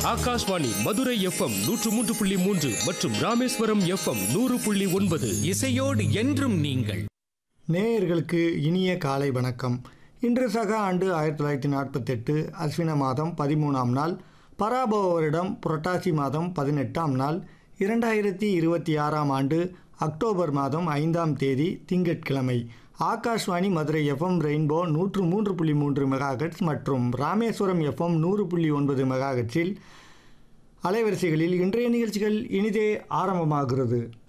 Akashvani Madurai FM நூற்று மூன்று புள்ளி மூன்று மற்றும் ராமேஸ்வரம் எஃப்எம் நூறு புள்ளி ஒன்பது இசையோடு என்றும் நீங்கள் நேயர்களுக்கு இனிய காலை வணக்கம் இன்று சக ஆண்டு ஆயிரத்தி தொள்ளாயிரத்தி நாற்பத்தெட்டு அஸ்வின மாதம் பதிமூணாம் நாள் பராபவ வருடம் புரட்டாசி மாதம் பதினெட்டாம் நாள் இரண்டாயிரத்தி இருபத்தி ஆறாம் ஆண்டு அக்டோபர் மாதம் ஐந்தாம் தேதி திங்கட்கிழமை ஆகாஷ்வாணி மதுரை எஃப்எம் ரெயின்போ நூற்று மூன்று புள்ளி மூன்று மெகாஹெட்ஸ் மற்றும் ராமேஸ்வரம் எஃப்எம் நூறு புள்ளி ஒன்பது மெகாஹெட்ஸில் அலைவரிசைகளில் இன்றைய நிகழ்ச்சிகள் இனிதே ஆரம்பமாகிறது